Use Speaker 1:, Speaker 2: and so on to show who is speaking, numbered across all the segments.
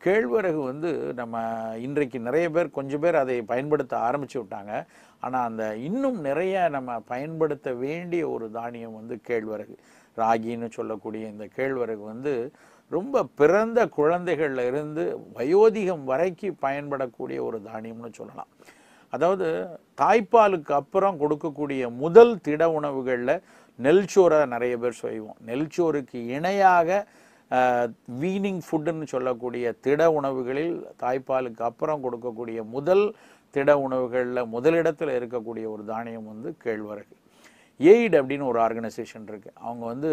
Speaker 1: கேழ்வரகு வந்து நம்ம இன்றைக்கு நிறைய பேர் கொஞ்சம் பேர் அதை பயன்படுத்த ஆரம்பிச்சு விட்டாங்க ஆனால் அந்த இன்னும் நிறைய நம்ம பயன்படுத்த வேண்டிய ஒரு தானியம் வந்து கேழ்வரகு ராகின்னு சொல்லக்கூடிய இந்த கேழ்வரகு வந்து ரொம்ப பிறந்த குழந்தைகள்ல இருந்து வயோதிகம் வரைக்கும் பயன்படக்கூடிய ஒரு தானியம்னு சொல்லலாம் அதாவது தாய்ப்பாலுக்கு அப்புறம் கொடுக்கக்கூடிய முதல் திட உணவுகளில் நெல்சோரை நிறைய பேர் செய்வோம் நெல்சோறுக்கு இணையாக வீனிங் ஃபுட்டுன்னு சொல்லக்கூடிய திட உணவுகளில் தாய்ப்பாலுக்கு அப்புறம் கொடுக்கக்கூடிய முதல் திட உணவுகளில் முதலிடத்தில் இருக்கக்கூடிய ஒரு தானியம் வந்து கேழ்வரகு எய்ட் அப்படின்னு ஒரு ஆர்கனைசேஷன் இருக்கு அவங்க வந்து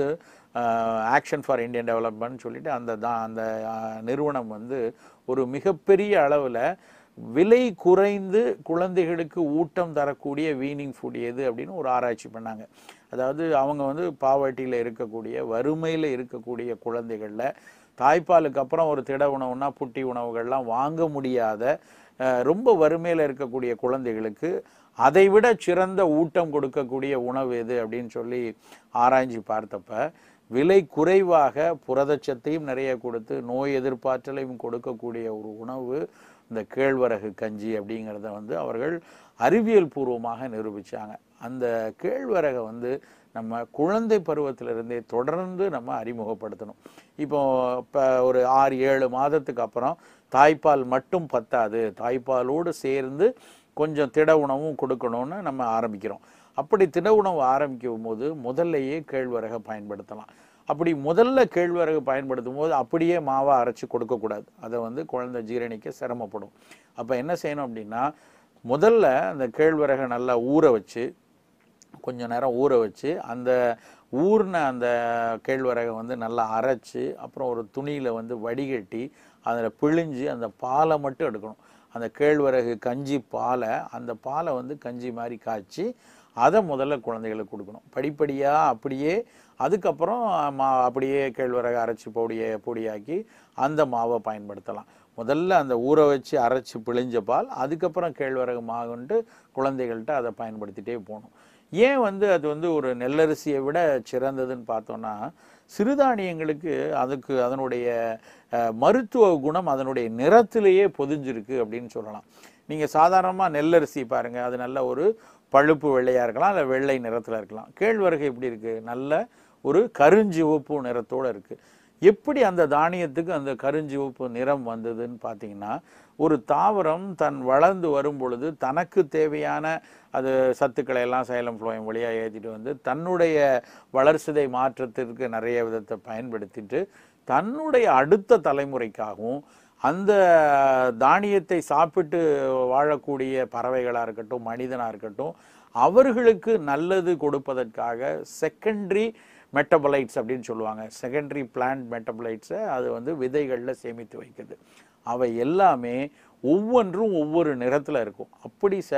Speaker 1: ஆக்ஷன் ஃபார் இந்தியன் டெவலப்மெண்ட் சொல்லிட்டு அந்த தான் அந்த அஹ், நிறுவனம் வந்து ஒரு மிகப்பெரிய அளவில் விலை குறைந்து குழந்தைகளுக்கு ஊட்டம் தரக்கூடிய வீனிங் ஃபுட் எது அப்படின்னு ஒரு ஆராய்ச்சி பண்ணாங்க அதாவது அவங்க வந்து பாவர்ட்டியில் இருக்கக்கூடிய வறுமையில் இருக்கக்கூடிய குழந்தைகளில் தாய்ப்பாலுக்கு அப்புறம் ஒரு திட உணவுனா புட்டி உணவுகள்லாம் வாங்க முடியாத அஹ், ரொம்ப வறுமையில் இருக்கக்கூடிய குழந்தைகளுக்கு அதைவிட சிறந்த ஊட்டம் கொடுக்கக்கூடிய உணவு எது அப்படின்னு சொல்லி ஆராய்ச்சி பார்த்தப்ப விலை குறைவாக புரதச்சத்தையும் நிறைய கொடுத்து நோய் எதிர்ப்பாற்றலையும் கொடுக்கக்கூடிய ஒரு உணவு இந்த கேழ்வரகு கஞ்சி அப்படிங்கிறத வந்து அவர்கள் அறிவியல் பூர்வமாக நிரூபிச்சாங்க அந்த கேழ்வரகை வந்து நம்ம குழந்தை பருவத்திலிருந்தே தொடர்ந்து நம்ம அறிமுகப்படுத்தணும் இப்போ இப்போ ஒரு ஆறு ஏழு மாதத்துக்கு அப்புறம் தாய்ப்பால் மட்டும் பத்தாது தாய்ப்பாலோடு சேர்ந்து கொஞ்சம் திட உணவும் கொடுக்கணும்னு நம்ம ஆரம்பிக்கிறோம் அப்படி திட உணவு ஆரம்பிக்கும் போது முதல்லையே கேழ்வரகை பயன்படுத்தலாம் அப்படி முதல்ல கேழ்வரகு பயன்படுத்தும் போது அப்படியே மாவை அரைச்சி கொடுக்கக்கூடாது அதை வந்து குழந்தை ஜீரணிக்க சிரமப்படும் அப்போ என்ன செய்யணும் அப்படின்னா முதல்ல அந்த கேழ்வரகை நல்லா ஊற வச்சு கொஞ்ச நேரம் ஊற வச்சு அந்த ஊறின அந்த கேழ்வரகை வந்து நல்லா அரைச்சு அப்புறம் ஒரு துணியில் வந்து வடிகட்டி அதில் பிழிஞ்சு அந்த பாலை மட்டும் எடுக்கணும் அந்த கேழ்வரகு கஞ்சி பாலை அந்த பாலை வந்து கஞ்சி மாதிரி காய்ச்சி அதை முதல்ல குழந்தைகளுக்கு கொடுக்கணும் படிப்படியாக அப்படியே அதுக்கப்புறம் மா அப்படியே கேழ்வரகு அரைச்சி பொடியை பொடியாக்கி அந்த மாவை பயன்படுத்தலாம் முதல்ல அந்த ஊற வச்சு அரைச்சி பிழிஞ்ச பால் அதுக்கப்புறம் கேழ்வரகு மாவுன்ட்டு குழந்தைகள்கிட்ட அதை பயன்படுத்திட்டே போகணும் ஏன் வந்து அது வந்து ஒரு நெல்லரிசியை விட சிறந்ததுன்னு பார்த்தோன்னா சிறுதானியங்களுக்கு அதுக்கு அதனுடைய அஹ், மருத்துவ குணம் அதனுடைய நிறத்திலேயே பொதிஞ்சிருக்கு அப்படின்னு சொல்லலாம் நீங்கள் சாதாரணமாக நெல்லரிசி பாருங்கள் அது நல்ல ஒரு பழுப்பு வெள்ளையாக இருக்கலாம் இல்லை வெள்ளை நிறத்தில் இருக்கலாம் கேழ்வரகு எப்படி இருக்குது நல்ல ஒரு கருஞ்சிவப்பு நிறத்தோடு இருக்குது எப்படி அந்த தானியத்துக்கு அந்த கருஞ்சிவப்பு நிறம் வந்ததுன்னு பார்த்தீங்கன்னா ஒரு தாவரம் தன் வளர்ந்து வரும் பொழுது தனக்கு தேவையான அது சத்துக்களை எல்லாம் சைலம் ஃப்ளோயம் வழியாக ஏற்றிட்டு வந்து தன்னுடைய வளர்சிதை மாற்றத்திற்கு நிறைய விதத்தை பயன்படுத்திட்டு தன்னுடைய அடுத்த தலைமுறைக்காகவும் அந்த தானியத்தை சாப்பிட்டு வாழக்கூடிய பறவைகளாக இருக்கட்டும் மனிதனாக இருக்கட்டும் அவர்களுக்கு நல்லது கொடுப்பதற்காக செகண்டரி மெட்டபலைட்ஸ் அப்படின்னு சொல்லுவாங்க செகண்டரி பிளான்ட் மெட்டபலைட்ஸை அது வந்து விதைகளில் சேமித்து வைக்குது அவை எல்லாமே ஒவ்வொன்றும் ஒவ்வொரு நிறத்தில் இருக்கும் அப்படி ச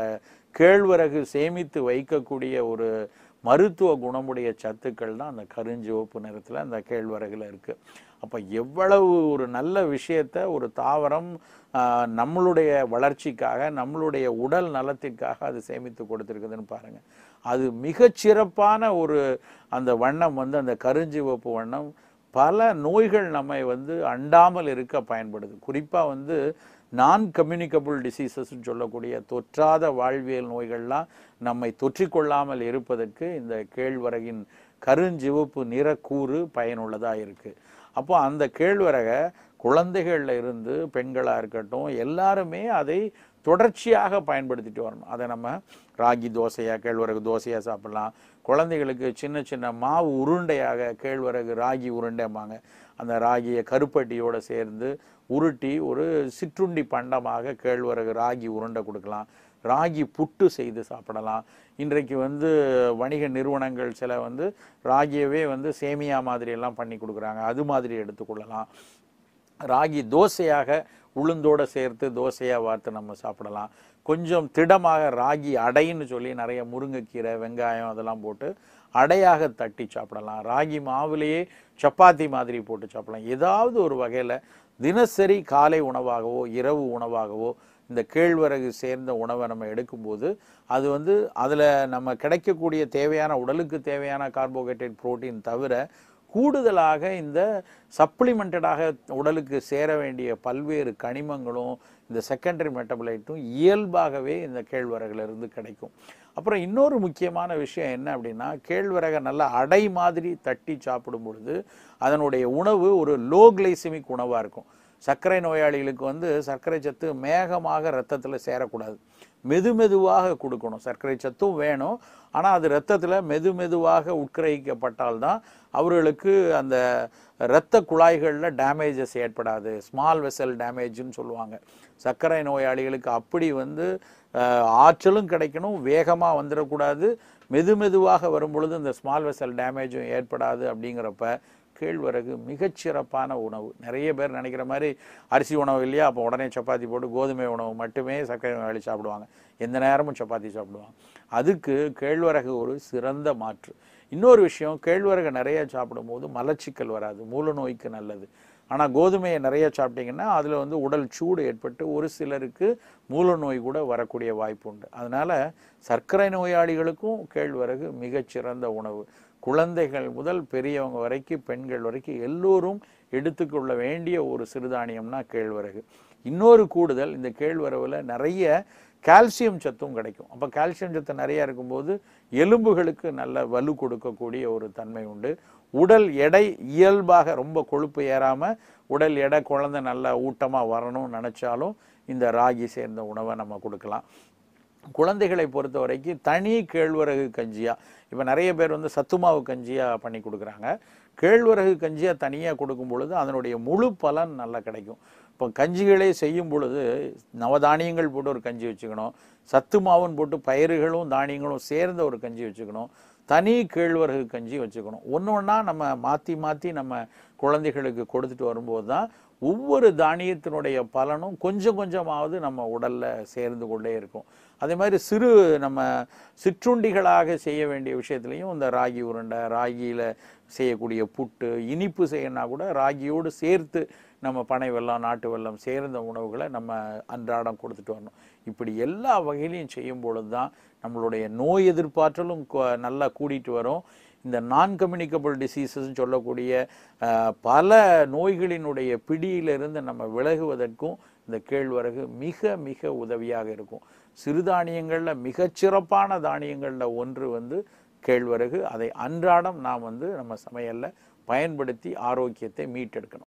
Speaker 1: கேழ்வரகு சேமித்து வைக்கக்கூடிய ஒரு மருத்துவ குணமுடைய சத்துக்கள் தான் அந்த கருஞ்சிவப்பு நிறத்தில் அந்த கேழ்வரகுல இருக்கு அப்போ எவ்வளவு ஒரு நல்ல விஷயத்த ஒரு தாவரம் ஆஹ், நம்மளுடைய வளர்ச்சிக்காக நம்மளுடைய உடல் நலத்திற்காக அது சேமித்து கொடுத்துருக்குதுன்னு பாருங்க அது மிகச் சிறப்பான ஒரு அந்த வண்ணம் வந்து அந்த கருஞ்சிவப்பு வண்ணம் பல நோய்கள் நம்மை வந்து அண்டாமல் இருக்க பயன்படுது குறிப்பாக வந்து நான் கம்யூனிகபிள் டிசீசஸ்ன்னு சொல்லக்கூடிய தொற்றாத வாழ்வியல் நோய்கள்லாம் நம்மை தொற்றிக்கொள்ளாமல் இருப்பதற்கு இந்த கேழ்வரகின் கருஞ்சிவப்பு நிறக்கூறு பயனுள்ளதாக இருக்குது அப்போ அந்த கேழ்வரகை குழந்தைகள்ல இருந்து பெண்களாக இருக்கட்டும் எல்லாருமே அதை தொடர்ச்சியாக பயன்படுத்திட்டு வரணும் அதை நம்ம ராகி தோசையாக கேழ்வரகு தோசையாக சாப்பிடலாம் குழந்தைகளுக்கு சின்ன சின்ன மாவு உருண்டையாக கேழ்வரகு ராகி உருண்டைம்பாங்க அந்த ராகியை கருப்பட்டியோடு சேர்ந்து உருட்டி ஒரு சிற்றுண்டி பண்டமாக கேழ்வரகு ராகி உருண்டை கொடுக்கலாம் ராகி புட்டு செய்து சாப்பிடலாம் இன்றைக்கு வந்து வணிக நிறுவனங்கள் சில வந்து ராகியவே வந்து சேமியா மாதிரி எல்லாம் பண்ணி கொடுக்குறாங்க அது மாதிரி எடுத்துக்கொள்ளலாம் ராகி தோசையாக உளுந்தோட சேர்த்து தோசையாக வார்த்து நம்ம சாப்பிடலாம் கொஞ்சம் திடமாக ராகி அடைன்னு சொல்லி நிறைய முருங்கைக்கீரை வெங்காயம் அதெல்லாம் போட்டு அடையாக தட்டி சாப்பிடலாம் ராகி மாவுலேயே சப்பாத்தி மாதிரி போட்டு சாப்பிடலாம் ஏதாவது ஒரு வகையில் தினசரி காலை உணவாகவோ இரவு உணவாகவோ இந்த கேழ்வரகு சேர்ந்த உணவை நம்ம எடுக்கும்போது அது வந்து அதில் நம்ம கிடைக்கக்கூடிய தேவையான உடலுக்கு தேவையான கார்போஹைட்ரேட் புரோட்டீன் தவிர கூடுதலாக இந்த சப்ளிமெண்டடாக உடலுக்கு சேர வேண்டிய பல்வேறு கனிமங்களும் இந்த செகண்டரி மெட்டபலைட்டும் இயல்பாகவே இந்த கேழ்வரகுல இருந்து கிடைக்கும் அப்புறம் இன்னொரு முக்கியமான விஷயம் என்ன அப்படின்னா கேழ்வரகை நல்லா அடை மாதிரி தட்டி சாப்பிடும் பொழுது அதனுடைய உணவு ஒரு லோ கிளைசிமிக் உணவாக இருக்கும் சர்க்கரை நோயாளிகளுக்கு வந்து சர்க்கரை சத்து மேகமாக ரத்தத்தில் சேரக்கூடாது மெது மெதுவாக கொடுக்கணும் சர்க்கரை சத்தும் வேணும் ஆனால் அது ரத்தத்தில் மெது மெதுவாக உட்கிரகிக்கப்பட்டால்தான் அவர்களுக்கு அந்த இரத்த குழாய்களில் டேமேஜஸ் ஏற்படாது ஸ்மால் வெசல் டேமேஜ்னு சொல்லுவாங்க சர்க்கரை நோயாளிகளுக்கு அப்படி வந்து அஹ், ஆற்றலும் கிடைக்கணும் வேகமாக வந்துடக்கூடாது மெது மெதுவாக வரும் பொழுது இந்த ஸ்மால் வெசல் டேமேஜும் ஏற்படாது அப்படிங்கிறப்ப கேழ்வரகு மிகச்சிறப்பான உணவு நிறைய பேர் நினைக்கிற மாதிரி அரிசி உணவு இல்லையா அப்போ உடனே சப்பாத்தி போட்டு கோதுமை உணவு மட்டுமே சர்க்கரை நோயாளி சாப்பிடுவாங்க எந்த நேரமும் சப்பாத்தி சாப்பிடுவாங்க அதுக்கு கேழ்வரகு ஒரு சிறந்த மாற்று இன்னொரு விஷயம் கேழ்வரகு நிறைய சாப்பிடும்போது மலச்சிக்கல் வராது மூல நோய்க்கு நல்லது ஆனால் கோதுமையை நிறைய சாப்பிட்டீங்கன்னா அதில் வந்து உடல் சூடு ஏற்பட்டு ஒரு சிலருக்கு மூல நோய் கூட வரக்கூடிய வாய்ப்பு உண்டு அதனால் சர்க்கரை நோயாளிகளுக்கும் கேழ்வரகு மிகச்சிறந்த உணவு குழந்தைகள் முதல் பெரியவங்க வரைக்கும் பெண்கள் வரைக்கும் எல்லோரும் எடுத்துக்கொள்ள வேண்டிய ஒரு சிறுதானியம்னா கேழ்வரகு இன்னொரு கூடுதல் இந்த கேழ்வரகுல நிறைய கால்சியம் சத்தும் கிடைக்கும் அப்போ கால்சியம் சத்து நிறைய இருக்கும்போது எலும்புகளுக்கு நல்ல வலு கொடுக்கக்கூடிய ஒரு தன்மை உண்டு உடல் எடை இயல்பாக ரொம்ப கொழுப்பு ஏறாமல் உடல் எடை குழந்தை நல்லா ஊட்டமாக வரணும்னு நினச்சாலும் இந்த ராகி சேர்ந்த உணவை நம்ம கொடுக்கலாம் குழந்தைகளை பொறுத்த வரைக்கும் தனி கேழ்வரகு கஞ்சியா இப்போ நிறைய பேர் வந்து சத்துமாவு கஞ்சியா பண்ணி கொடுக்குறாங்க கேழ்வரகு கஞ்சியா தனியாக கொடுக்கும் பொழுது அதனுடைய முழு பலன் நல்லா கிடைக்கும் இப்போ கஞ்சிகளே செய்யும் பொழுது நவதானியங்கள் போட்டு ஒரு கஞ்சி வச்சுக்கணும் சத்து மாவுன்னு போட்டு பயிறுகளும் தானியங்களும் சேர்ந்த ஒரு கஞ்சி வச்சுக்கணும் தனி கேழ்வரகு கஞ்சி வச்சுக்கணும் ஒன்று ஒன்றா நம்ம மாற்றி மாற்றி நம்ம குழந்தைகளுக்கு கொடுத்துட்டு வரும்போது தான் ஒவ்வொரு தானியத்தினுடைய பலனும் கொஞ்சம் கொஞ்சமாவது நம்ம உடலில் சேர்ந்து கொண்டே இருக்கும் அதே மாதிரி சிறு நம்ம சிற்றுண்டிகளாக செய்ய வேண்டிய விஷயத்துலையும் இந்த ராகி உருண்டை ராகியில் செய்யக்கூடிய புட்டு இனிப்பு செய்யணும்னா கூட ராகியோடு சேர்த்து நம்ம பனை வெல்லம் நாட்டு வெல்லம் சேர்ந்த உணவுகளை நம்ம அன்றாடம் கொடுத்துட்டு வரணும் இப்படி எல்லா வகையிலையும் செய்யும் பொழுது தான் நம்மளுடைய நோய் எதிர்ப்பாற்றலும் கொ- நல்லா கூடிட்டு வரும் இந்த நான் கம்யூனிகபிள் டிசீசஸ் சொல்லக்கூடிய அஹ், பல நோய்களினுடைய பிடியிலிருந்து நம்ம விலகுவதற்கும் இந்த கேழ்வரகு மிக மிக உதவியாக இருக்கும் சிறுதானியங்களில் மிகச்சிறப்பான தானியங்களில் ஒன்று வந்து கேழ்வரகு அதை அன்றாடம் நாம் வந்து நம்ம சமையலில் பயன்படுத்தி ஆரோக்கியத்தை மீட்டெடுக்கணும்